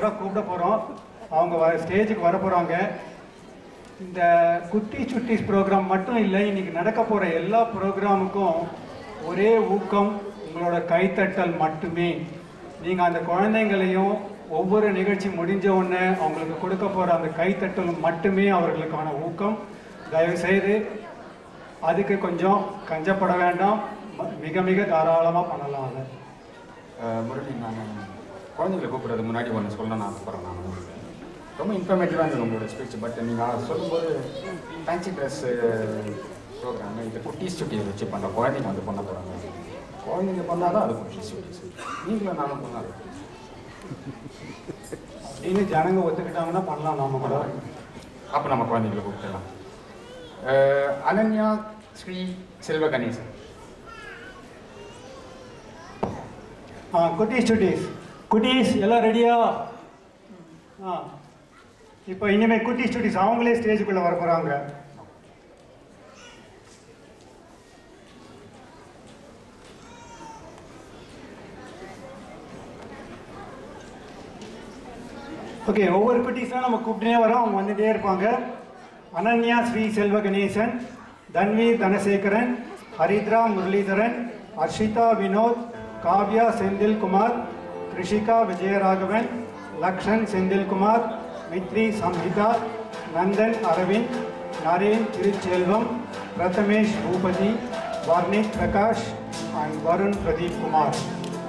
கூட கூப்பிட போகிறோம் அவங்க வ ஸ்டேஜுக்கு வர போகிறாங்க இந்த குட்டி சுட்டிஸ் ப்ரோக்ராம் மட்டும் இல்லை இன்னைக்கு நடக்க போகிற எல்லா ப்ரோக்ராமுக்கும் ஒரே ஊக்கம் உங்களோட கைத்தட்டல் மட்டுமே நீங்கள் அந்த குழந்தைங்களையும் ஒவ்வொரு நிகழ்ச்சி முடிஞ்ச உடனே அவங்களுக்கு கொடுக்க போகிற அந்த கைத்தட்டல் மட்டுமே அவர்களுக்கான ஊக்கம் தயவுசெய்து அதுக்கு கொஞ்சம் கஞ்சப்பட வேண்டாம் ம- மிக மிக தாராளமாக பண்ணலாம் அதை அஹ் முரளி நான் குழந்தைங்களை கூப்பிட்றது முன்னாடி ஒன்று சொல்ல நான் போகிறேன் நான் ரொம்ப இன்ஃபர்மேட்டிவாக இருந்தது உங்களோட ஸ்பீச் பட் நீங்கள் சொல்லும்போது ஃபேன்சி ட்ரெஸ் ப்ரோக்ராம் இது குட்டீஸ் சுட்டிஸ் வச்சு பண்ணுற குழந்தைங்க வந்து பண்ண போகிறாங்க குழந்தைங்க பண்ணால் தான் அது குட்டீஸ் சுட்டிஸ் நீங்களும் நானும் பண்ணாது அப்படின்னு ஜனங்க ஒத்துக்கிட்டாங்கன்னா பண்ணலாம் நாம கூட அப்போ நம்ம குழந்தைங்களை கூப்பிட்டுலாம் அஹ் அனன்யா ஸ்ரீ செல்வ கணேசன் ஆ குட்டீஸ் சுட்டீஸ் குட்டீஸ் எல்லாம் ரெடியா ஆ இப்போ இனிமேல் குட்டீஸ் சுட்டீஸ் அவங்களே ஸ்டேஜுக்குள்ளே வர போகிறாங்க ஓகே ஒவ்வொரு குட்டீஸாக நம்ம கூப்பிட்டே வரோம் அவங்க வந்துட்டே இருப்பாங்க அனன்யா ஸ்ரீ செல்வ கணேசன் தன்வி தனசேகரன் ஹரித்ரா முரளிதரன் அர்ஷிதா வினோத் காவ்யா செந்தில்குமார் கிருஷிகா விஜயராகவன் லக்ஷன் செந்தில்குமார் மித்ரி சம்ஹிதா நந்தன் அரவிந்த் நரேன் திருச்செல்வம் பிரதமேஷ் பூபதி வர்ணிக் பிரகாஷ் அண்ட் வருண் பிரதீப் குமார்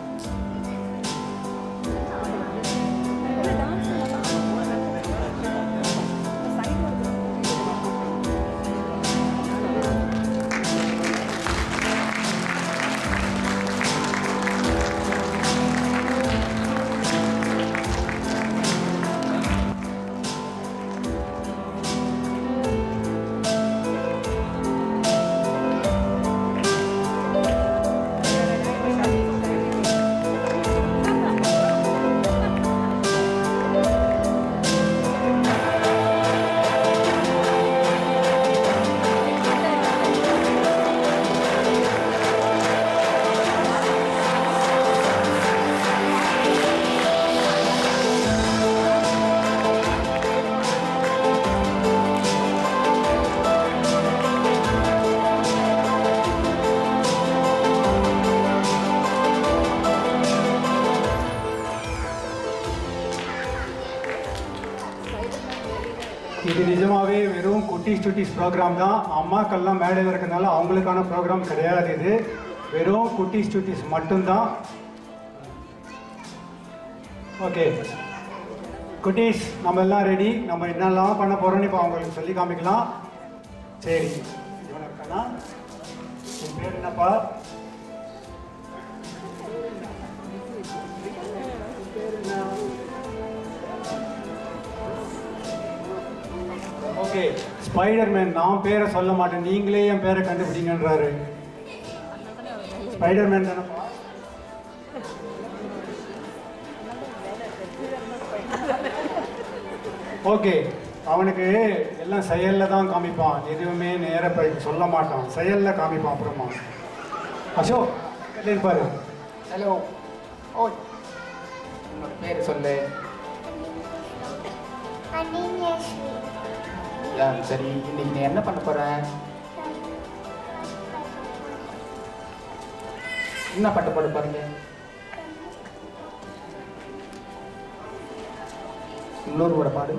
இது நிஜமாவே வெறும் குட்டீஸ் சுட்டீஸ் ப்ரோக்ராம் தான் அம்மாக்கெல்லாம் மேடையில் இருக்கறனால அவங்களுக்கான ப்ரோக்ராம் கிடையாது இது வெறும் குட்டீஸ் சுட்டீஸ் மட்டும்தான் ஓகே குட்டீஸ் நம்ம எல்லாம் ரெடி நம்ம என்னெல்லாம் பண்ண போகிறோம்னு இப்போ அவங்களுக்கு சொல்லி காமிக்கலாம் சரி இவன் இருக்கானா உன் பேர் என்னப்பா ஓகே ஸ்பைடர்மேன் நான் பேரை சொல்ல மாட்டேன் நீங்களே என் பேரை கண்டுபிடிங்கன்றாரு ஸ்பைடர்மேன் தானப்பா ஓகே அவனுக்கு எல்லாம் செயல்ல தான் காமிப்பான் எதுவுமே நேர போய் சொல்ல மாட்டான் செயல்ல காமிப்பான் அப்புறமா அசோக் கல்யாணம் பாரு ஹலோ ஓ உன்னோட பேர் சொல்லு அனின்யஸ்ரீ ஆ, சரி இன்னைக்கு நீ என்ன பண்ண போற என்ன பாட்டு பாட போறீங்க இன்னொரு ஒரு பாடு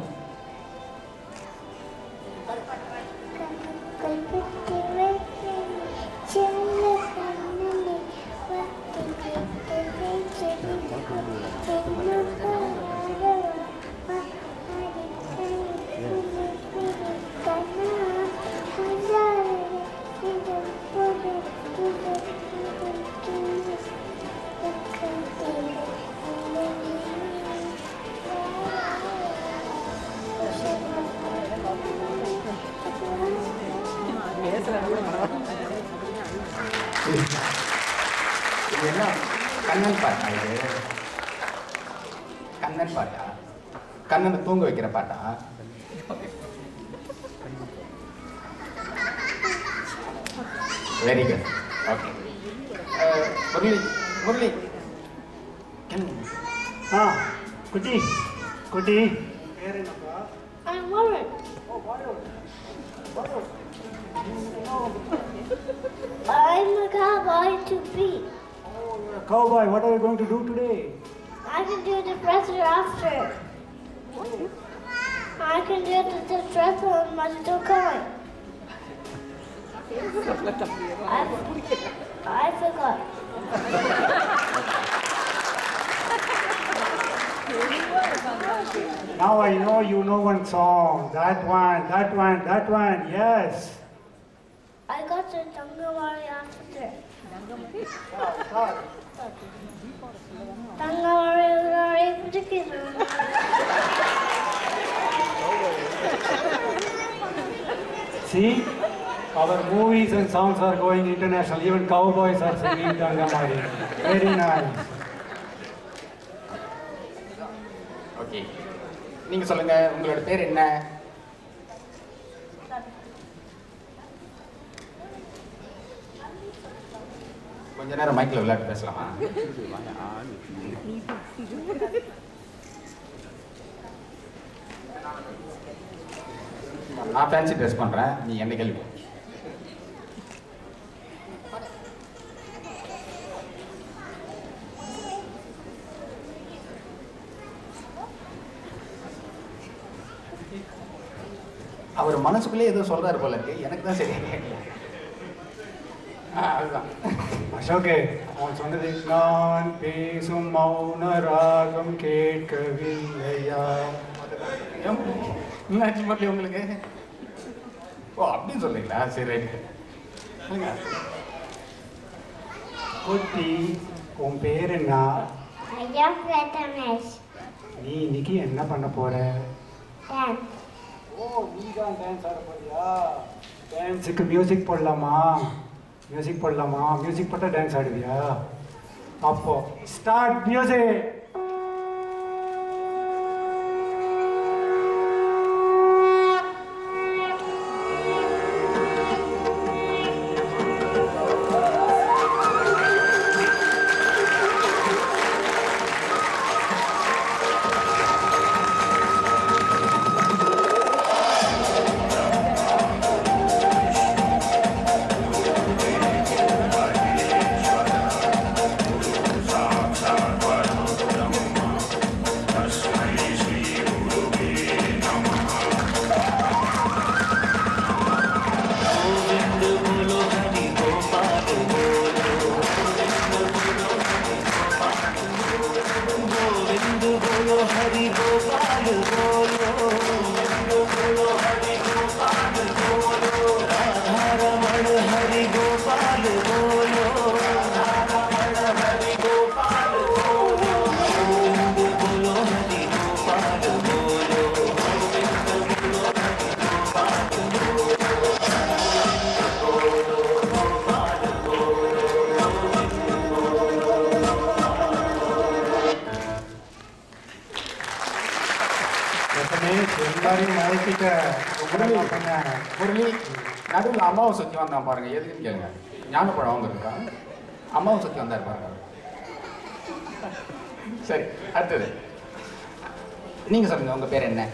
கல்பத்தி வைத்து சின்ன கண்ணிலே வத்தி விட்டு செடி இது என்ன கண்ணன் பாட்டா இது கண்ணன் பாட்டா கண்ணனை தூங்க வைக்கிற பாட்டா very good okay Murali Murali ஆ குட்டி குட்டி பேர் என்னப்பா I'm Warren. I'm a cowboy to be. Cowboy, what are you going to do today? I can do the presser after. I can do the, the dresser on my still going. I, I forgot. Now I know you know one song. That one, that one, that one. Yes. I got the Tangawari after. Tangawari particular. See, our movies and songs are going international. Even cowboys are singing Tangamari. Very nice. Okay நீங்க சொல்லுங்க உங்களோட பேர் என்ன கொஞ்ச நேரம் மைக்ல விளையாட்டு பேசலாமா நான் ஃபேன்சி ட்ரெஸ் பண்றேன் நீ என்ன கேள்வி அவர் மனசுக்குள்ளே ஏதோ சொல்றாரு போல இருக்கு எனக்கு தான் சரியா கேட்கல ஆ, அதுதான் அசோகே அவன் சொன்னது நான் பேசும் மௌன ராகம் கேட்கவில்லையா ஏன், என்னாச்சு மறுபடியும் உங்களுக்கு ஓ அப்படின்னு சொல்றீங்களா சரி ரைட் சொல்லுங்க குட்டி உன் பேர் என்ன I am Vietnamese. நீ இன்னைக்கு என்ன பண்ண போற Dance. ஓ நீ தான் டான்ஸ் ஆட போறியா டான்ஸுக்கு மியூசிக் போடலாமா மியூசிக் போடலாமா மியூசிக் போட்டால் டான்ஸ் ஆடுவியா அப்போ ஸ்டார்ட் மியூசிக் எல்லாரையும் மயக்கிட்ட ரொம்ப பண்ண முரளி நடுவில் அம்மாவை சுற்றி வந்தான் பாருங்க எதுக்குன்னு கேளுங்க ஞானப்பழம் அவங்க இருக்கா அம்மாவை சுற்றி வந்தார் பாருங்க சரி அடுத்தது நீங்க சொல்லுங்க உங்க பேர் என்ன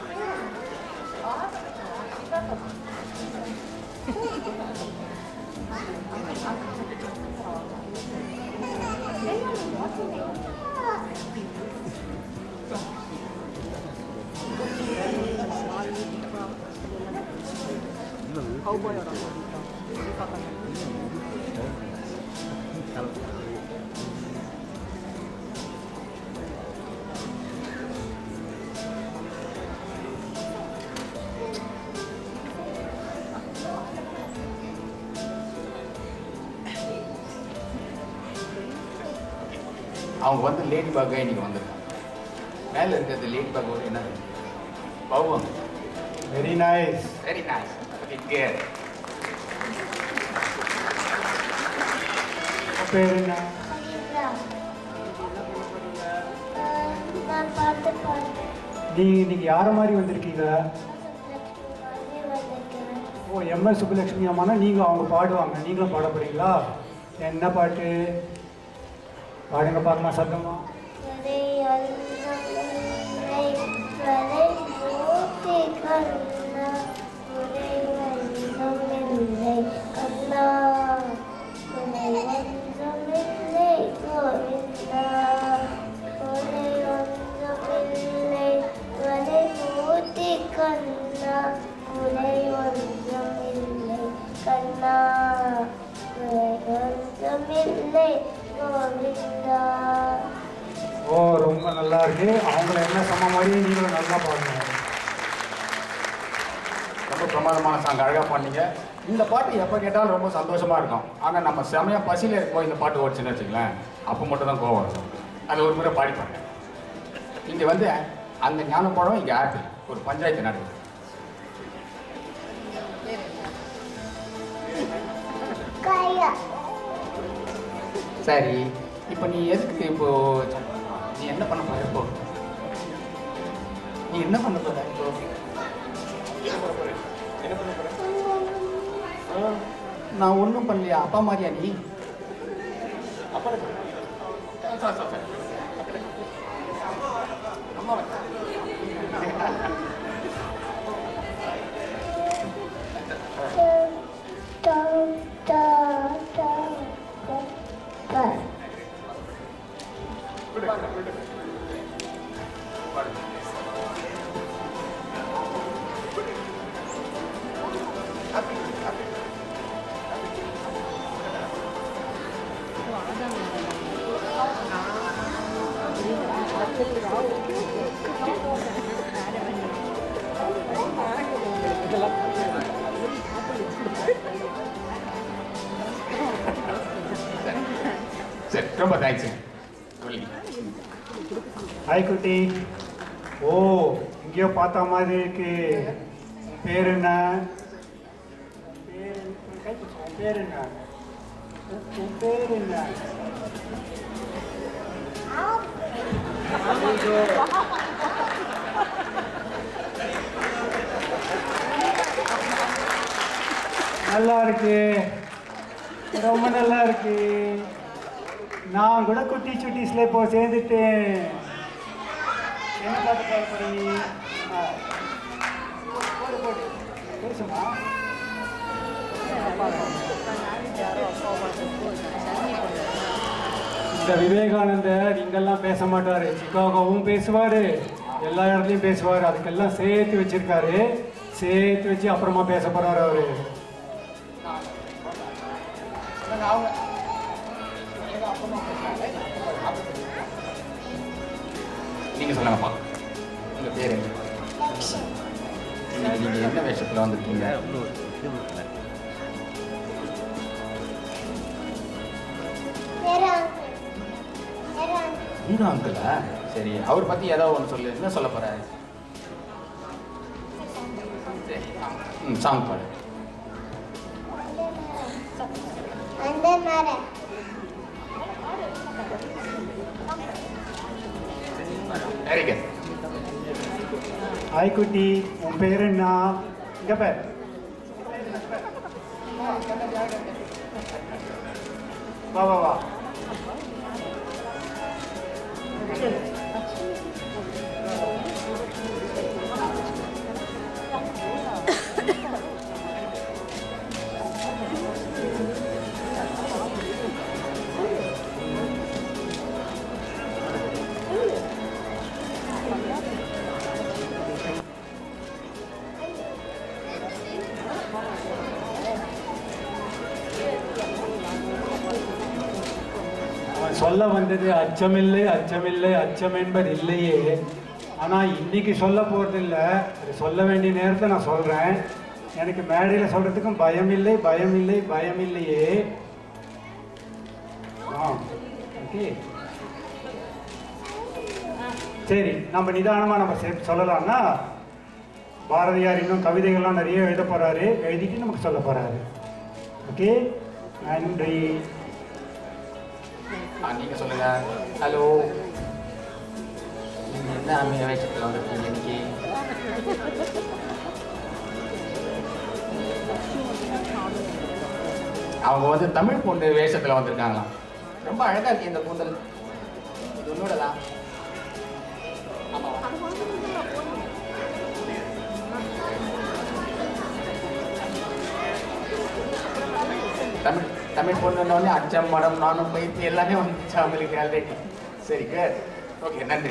அவங்க வந்து லேடி பாக்காக இன்னைக்கு வந்திருக்காங்க மேலே இருக்கிறது லேடி பாக்கோட என்ன பௌவம் very nice very nice okay கேர் பேர் என்ன நான் பாட்டு பாடுறேன் நீங்க இன்னைக்கு யார மாதிரி வந்திருக்கீங்க ஓ எம்எஸ் சுப்புலட்சுமி அம்மானா நீங்க அவங்க பாடுவாங்க நீங்களும் பாட போறீங்களா என்ன பாட்டு பாடுங்க பார்க்கலாம் சத்தமா ஒரே அல்லை கண்ணா உனை ஒன்றுமில்லை கண்ணா உனை ஒன்றுமில்லை கோவிந்தா உனை ஒன்றுமில்லை வலை மூத்தி கண்ணா உனை ஒன்றுமில்லை கண்ணா உனை ஒன்றுமில்லை கோவிந்தா ஓ ரொம்ப நல்லா இருக்கு அவங்கள என்ன சொன்ன மாதிரி நீங்களும் நல்லா பாடுங்க ரொம்ப பிரமாதமான சாங் அழகாக பாடினீங்க இந்த பாட்டு எப்போ கேட்டாலும் ரொம்ப சந்தோஷமாக இருக்கும் ஆனால் நம்ம செமையாக பசியில் இருக்கும்போது இந்த பாட்டு ஓடிச்சுன்னு வச்சுங்களேன் அப்போ மட்டும் தான் கோவம் வரும் அது ஒரு முறை பாடிப்பாங்க இங்கே வந்து அந்த ஞானப்பழம் இங்கே ஆப்பிள் ஒரு பஞ்சாயத்து நடக்குது கையா சரி இப்போ நீ எதுக்கு இப்போ நீ என்ன பண்ண போற இப்போ நீ என்ன பண்ண போற இப்போ ஆ, நான் ஒன்றும் பண்ணலையா அப்பா மாதிரியா நீ அப்பா இருக்கு. சரி, சரி, சரி. அம்மா வை. da da da da சரி ரொம்ப தேங்க்ஸ் சொல்லி ஹாய் குட்டி ஓ எங்கேயோ பார்த்த மாதிரி இருக்கு உன் பேர் என்ன பேர் உன் கை பிடிச்சு, உன் பேர் என்ன உன் உன் பேர் என்ன நல்லா இருக்கு ரொம்ப நல்லா இருக்கு நான் கூட குட்டி சுட்டிஸ்ல இப்போ சேர்ந்துட்டேன் என்ன பாட்டு பாட போறீங்க ஆ. போடு போடு பேசுமா இந்த விவேகானந்தர் இங்கெல்லாம் பேச மாட்டாரு சிகாகோவும் பேசுவாரு எல்லா இடத்துலையும் பேசுவார் அதுக்கெல்லாம் சேர்த்து வச்சிருக்காரு சேர்த்து வச்சு அப்புறமா பேச போறாரு அவரு அவங்க நீங்க சொல்லுங்கப்பா உங்க பேர் என்ன இன்னைக்கு நீங்க என்ன வேஷத்துல வந்திருக்கீங்க நேரா நேரா ஹீரோ அங்கிளா சரி அவர் பத்தி ஏதாவது ஒன்று சொல்லு என்ன சொல்ல போற சரி, ம் சாங் பாடு அந்த மரம் வெரி குட் ஹாய் குட்டி உன் பேர் என்ன இங்க பேர் வா வா வா அவன் சொல்ல வந்தது அச்சமில்லை அச்சமில்லை அச்சம் என்பது இல்லையே ஆனா இன்னைக்கு சொல்ல போறது இல்ல அது சொல்ல வேண்டிய நேரத்தை நான் சொல்றேன் எனக்கு மேடையில் சொல்றதுக்கும் பயம் இல்லை பயம் இல்லை பயம் இல்லையே ஆ ஓகே சரி நம்ம நிதானமா நம்ம செ- சொல்லலாம்னா பாரதியார் இன்னும் கவிதைகள்லாம் நிறைய எழுத போறாரு எழுதிட்டு நமக்கு சொல்ல போறாரு ஓகே நன்றி ஆ நீங்க சொல்லுங்க ஹலோ நீங்க என்ன அம்மைய வேஷத்துல வந்திருக்கீங்க இன்னைக்கு அவங்க வந்து தமிழ் பொண்ணு வேஷத்துல வந்திருக்காங்களாம் ரொம்ப அழகா இருக்கு இந்த கூந்தல் இது உன்னோடதா ஆமாவா தமிழ் தமிழ் பொண்ணுன்னொடனே அச்சம் மடம் நானும் பயிற்சி எல்லாமே வந்துச்சு அவங்களுக்கு ஆல்ரெடி சரி குட் ஓகே நன்றி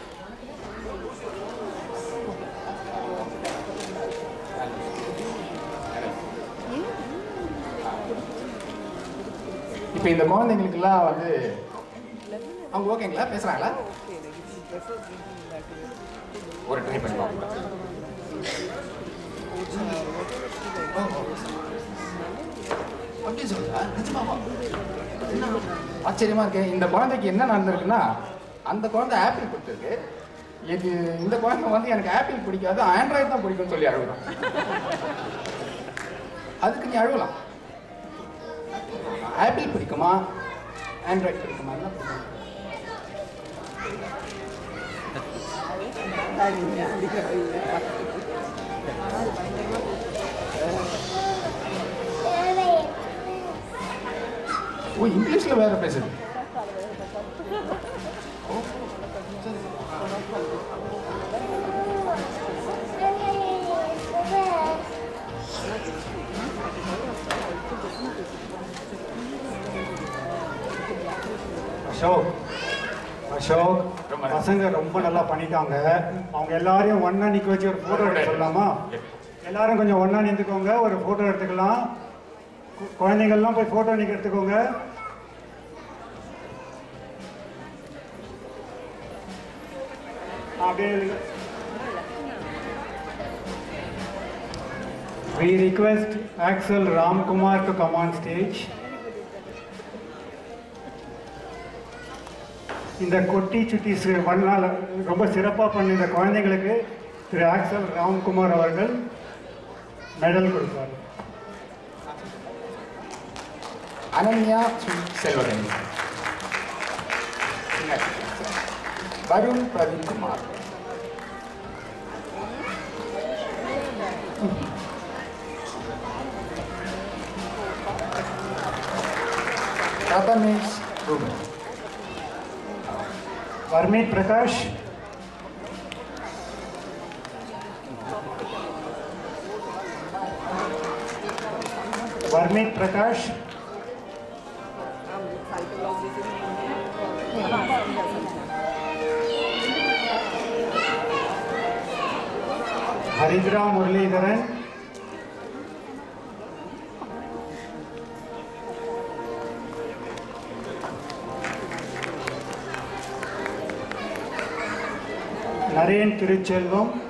இப்போ இந்த குழந்தைங்களுக்கெல்லாம் வந்து அவங்க ஓகேங்களா பேசுறாங்களா ஒரு ட்ரை பண்ணி பார்ப்போம் ஓ, ஓ. அப்படி சொல்றா நிஜமாவா என்ன ஆச்சரியமா இருக்கு இந்த குழந்தைக்கு என்ன நடந்திருக்குன்னா அந்த குழந்தை ஆப்பிள் கொடுத்துருக்கு இது இந்த குழந்தை வந்து எனக்கு ஆப்பிள் பிடிக்காது ஆண்ட்ராய்டு தான் பிடிக்கும்னு சொல்லி அழுகலாம் அதுக்கு நீ அழுகலாம் ஆப்பிள் பிடிக்குமா ஆண்ட்ராய்டு பிடிக்குமா என்ன பிடிக்கும் ஓ இங்கிலீஷ்ல வேற பேசுது அசோக் அசோக் ரொம்ப நன்றி. பசங்க ரொம்ப நல்லா பண்ணிட்டாங்க அவங்க எல்லாரையும் ஒண்ணா நிக்க வச்சு ஒரு போட்டோ எடுக்க சொல்லலாமா எல்லாரும் கொஞ்சம் ஒண்ணா நின்றுக்கோங்க ஒரு போட்டோ எடுத்துக்கலாம் கு- குழந்தைங்கள்லாம் போய் போட்டோ நிக்க எடுத்துக்கோங்க அப்படியே We request Axel Ramkumar to come on stage. இந்த கொட்டி சுட்டி சி- பண்ணால் ரொம்ப சிறப்பாக பண்ண இந்த குழந்தைங்களுக்கு திரு ஆக்சல் ராம்குமார் அவர்கள் மெடல் கொடுப்பார் அனன்யா ஸ்ரீ செல்வகணி வருண் பிரவீன்குமார் பிரதமேஷ் ரூபன் வர்மீத் பிரகாஷ் வர்மீத் பிரகாஷ் ஹரித்ரா முரளிதரன் நரேன் திருச்செல்வம்